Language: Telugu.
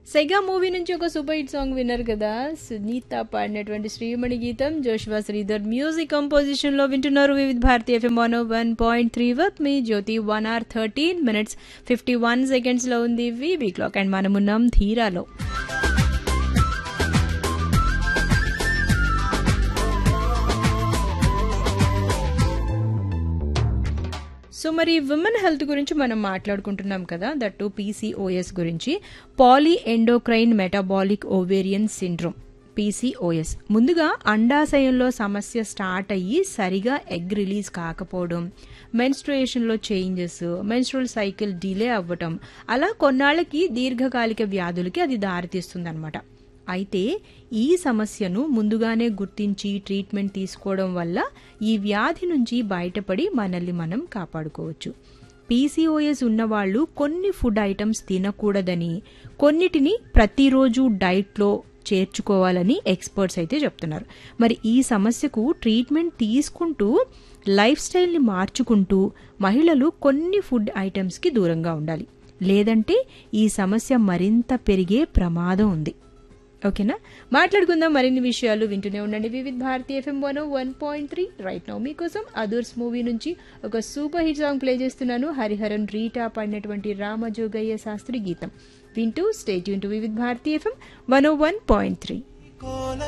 సెగా మూవీ నుంచి ఒక సూపర్ హిట్ సాంగ్ విన్నారు కదా సునీత పాడినటువంటి శ్రీమణి గీతం జోష్వా శ్రీధర్ మ్యూజిక్ కంపోజిషన్ లో వింటున్నారు Vividh Bharatiya FM one one point three వర్క్ మీ Jyothi one hour thirteen minutes fifty one seconds లో ఉంది వీబీ క్లాక్ అండ్ మనమున్నాం ధీరాలో సో మరి విమెన్ హెల్త్ గురించి మనం మాట్లాడుకుంటున్నాం కదా దట్టు పీసీఓఎస్ గురించి poly endocrine metabolic ovarian syndrome PCOS ముందుగా అండాశయంలో సమస్య స్టార్ట్ అయ్యి సరిగా ఎగ్ రిలీజ్ కాకపోవడం మెన్స్ట్రుయేషన్లో చేంజెస్ మెన్స్ట్రువల్ సైకిల్ డిలే అవ్వటం అలా కొన్నాళ్ళకి దీర్ఘకాలిక వ్యాధులకి అది దారితీస్తుందన్నమాట అయితే ఈ సమస్యను ముందుగానే గుర్తించి ట్రీట్మెంట్ తీసుకోవడం వల్ల ఈ వ్యాధి నుంచి బయటపడి మనల్ని మనం కాపాడుకోవచ్చు పీసీఓఎస్ ఉన్నవాళ్ళు కొన్ని ఫుడ్ ఐటమ్స్ తినకూడదని కొన్నిటిని ప్రతిరోజు డైట్లో చేర్చుకోవాలని ఎక్స్పర్ట్స్ అయితే చెప్తున్నారు మరి ఈ సమస్యకు ట్రీట్మెంట్ తీసుకుంటూ లైఫ్ స్టైల్ని మార్చుకుంటూ మహిళలు కొన్ని ఫుడ్ ఐటమ్స్కి దూరంగా ఉండాలి లేదంటే ఈ సమస్య మరింత పెరిగే ప్రమాదం ఉంది ఓకేనా మాట్లాడుకుందాం మరిన్ని విషయాలు వింటూనే ఉండండి Vividh Bharati FM one one point three right now మీకోసం అదర్స్ మూవీ నుంచి ఒక సూపర్ హిట్ సాంగ్ ప్లే చేస్తున్నాను హరిహరన్ రీటా పాడినటువంటి రామజోగయ్య శాస్త్రి గీతం వింటూ స్టేట్ యూన్ to Vividh Bharati FM one one point three Cola